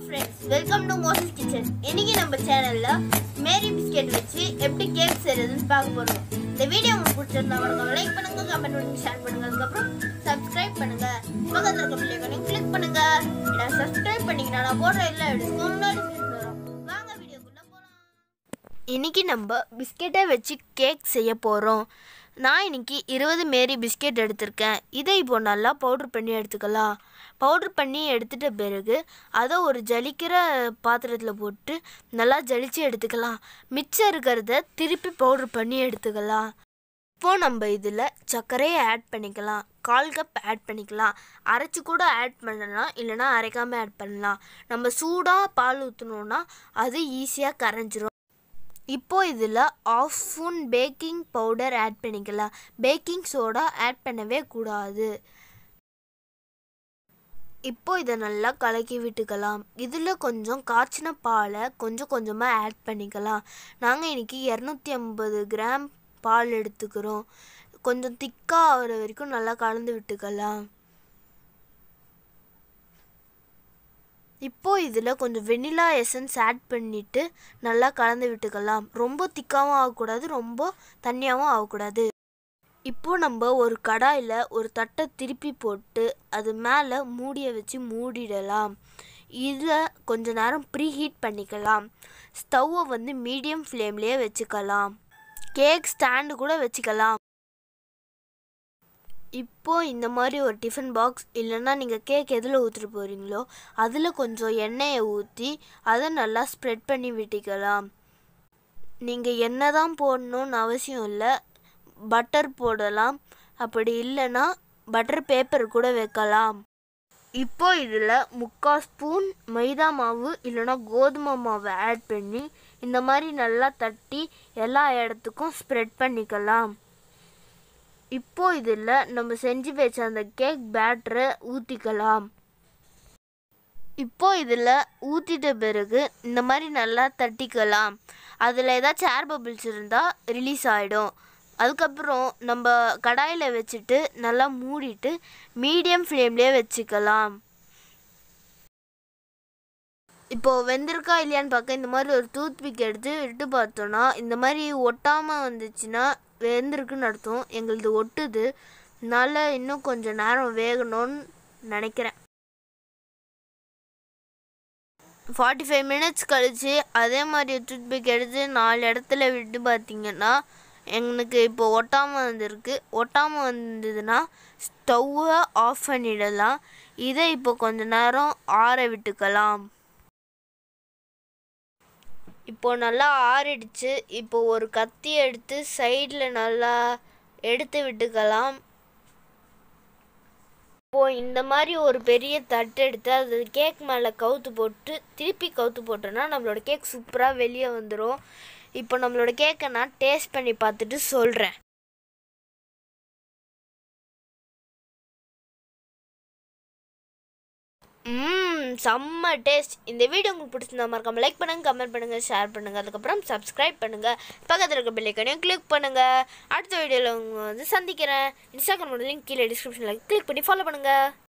friends welcome to Moses kitchen இன்னைக்கு நம்ம சேனல்ல மேரி பிஸ்கெட் வச்சு எப்படி கேக் செய்யறதுன்னு பார்க்க போறோம் இந்த வீடியோ உங்களுக்கு பிடிச்சிருந்தா மறக்காம லைக் பண்ணுங்க கமெண்ட் பண்ணுங்க ஷேர் பண்ணுங்க அதுக்கப்புறம் சப்ஸ்கிரைப் பண்ணுங்க பக்கத்துல இருக்க பிள்ளை பண்ணி கிளிக் பண்ணுங்க இதை சப்ஸ்கிரைப் பண்ணீங்கன்னா நான் போடுற எல்லா வீடியோஸ்க்கும் நோட்டிஃபிகேஷன் வரும் வாங்க வீடியோக்குள்ள போலாம் இன்னைக்கு நம்ம பிஸ்கெட்டை வச்சு கேக் செய்ய போகிறோம் நான் இன்னைக்கு இருபது மேரி பிஸ்கெட் எடுத்திருக்கேன் இதை இப்போ நல்லா பவுட்ரு பண்ணி எடுத்துக்கலாம் பவுட்ரு பண்ணி எடுத்துட்ட பிறகு அதை ஒரு ஜலிக்கிற பாத்திரத்தில் போட்டு நல்லா ஜலிச்சு எடுத்துக்கலாம் மிச்சம் இருக்கிறத திருப்பி பவுட்ரு பண்ணி எடுத்துக்கலாம் இப்போ நம்ம இதில் சர்க்கரையை ஆட் பண்ணிக்கலாம் கால் கப் ஆட் பண்ணிக்கலாம் அரைச்சி கூட ஆட் பண்ணலாம் இல்லைனா அரைக்காமல் ஆட் பண்ணலாம் நம்ம சூடாக பால் ஊற்றினோன்னா அது ஈஸியாக கரைஞ்சிரும் இப்போ இதில் half spoon baking powder add பண்ணிக்கலாம் பேக்கிங் சோடா ஆட் பண்ணவே கூடாது இப்போ இதை நல்லா கலக்கி விட்டுக்கலாம் இதில் கொஞ்சம் காய்ச்சின பாலை கொஞ்சம் கொஞ்சமாக ஆட் பண்ணிக்கலாம் நாங்கள் இன்றைக்கி இரநூத்தி ஐம்பது கிராம் பால் எடுத்துக்கிறோம் கொஞ்சம் திக்காக ஆகிற வரைக்கும் நல்லா கலந்து விட்டுக்கலாம் இப்போ இதில் கொஞ்சம் வெனிலா எசன்ஸ் ஆட் பண்ணிவிட்டு நல்லா கலந்து விட்டுக்கலாம் ரொம்ப திக்காகவும் ஆகக்கூடாது ரொம்ப தண்ணியாகவும் ஆகக்கூடாது இப்போ நம்ம ஒரு கடாயில் ஒரு தட்டை திருப்பி போட்டு அது மேலே மூடியை வச்சு மூடிடலாம் இதில் கொஞ்ச நேரம் ப்ரீ ஹீட் பண்ணிக்கலாம் ஸ்டவ்வை வந்து மீடியம் ஃப்ளேம்லேயே வச்சுக்கலாம் கேக் ஸ்டாண்டு கூட வச்சுக்கலாம் இப்போ இந்த மாதிரி ஒரு டிஃபன் பாக்ஸ் இல்லைன்னா நீங்கள் கேக் எதில் ஊற்றிட்டு போகிறீங்களோ அதில் கொஞ்சம் எண்ணெயை ஊற்றி அதை நல்லா ஸ்ப்ரெட் பண்ணி விட்டுக்கலாம் நீங்கள் எண்ணெய் தான் போடணும்னு அவசியம் இல்லை பட்டர் போடலாம் அப்படி இல்லைன்னா பட்டர் பேப்பர் கூட வைக்கலாம் இப்போ இதில் முக்கால் ஸ்பூன் மைதா மாவு இல்லைன்னா கோதுமை மாவை ஆட் பண்ணி இந்த மாதிரி நல்லா தட்டி எல்லா இடத்துக்கும் ஸ்ப்ரெட் பண்ணிக்கலாம் இப்போ இதில் நம்ம செஞ்சு வச்ச அந்த கேக் பேட்டரை ஊற்றிக்கலாம் இப்போ இதில் ஊற்றிட்ட பிறகு இந்த மாதிரி நல்லா தட்டிக்கலாம் அதில் ஏதாச்சும் ஏர் பபிள்ஸ் இருந்தால் ரிலீஸ் ஆகிடும் அதுக்கப்புறம் நம்ம கடாயில் வச்சுட்டு நல்லா மூடிட்டு மீடியம் ஃப்ளேம்லேயே வச்சுக்கலாம் இப்போது வெந்திருக்கா இல்லையான்னு பார்க்க இந்த மாதிரி ஒரு டூத் பிக் எடுத்து விட்டு பார்த்தோன்னா இந்த மாதிரி ஒட்டாமல் வந்துச்சுன்னா வெந்திருக்குன்னு அர்த்தம் எங்களுது ஒட்டுது அதனால இன்னும் கொஞ்சம் நேரம் வேகணும்னு நினைக்கிறேன் ஃபார்ட்டி ஃபைவ் மினிட்ஸ் கழித்து அதே மாதிரி டூத் பிக் எடுத்து நாலு இடத்துல விட்டு பார்த்தீங்கன்னா எனக்கு இப்போ ஒட்டாமல் வந்திருக்கு ஒட்டாமல் வந்ததுன்னா ஸ்டவ்வை ஆஃப் பண்ணிடலாம் இதை இப்போ கொஞ்ச நேரம் ஆற விட்டுக்கலாம் இப்போ நல்லா ஆறிடுச்சு இப்போ ஒரு கத்தி எடுத்து சைடில் நல்லா எடுத்து விட்டுக்கலாம் இப்போ இந்த மாதிரி ஒரு பெரிய தட்டு எடுத்து அது கேக் மேலே கவுத்து போட்டு திருப்பி கவுத்து போட்டோன்னா நம்மளோட கேக் சூப்பராக வெளியே வந்துடும் இப்போ நம்மளோட கேக்கை நான் டேஸ்ட் பண்ணி பார்த்துட்டு சொல்கிறேன் ம் செம்ம டேஸ்ட் இந்த வீடியோ உங்களுக்கு பிடிச்சிருந்தா மறக்காம லைக் பண்ணுங்க கமெண்ட் பண்ணுங்க ஷேர் பண்ணுங்க அதுக்கப்புறம் சப்ஸ்கிரைப் பண்ணுங்க பக்கத்தில் இருக்க பெல்லைக்கனையும் கிளிக் பண்ணுங்க அடுத்த வீடியோவில் உங்க வந்து சந்திக்கிறேன் இன்ஸ்டாகிராமோட லிங்க் கீழே டிஸ்கிரிப்ஷனில் கிளிக் பண்ணி ஃபாலோ பண்ணுங்க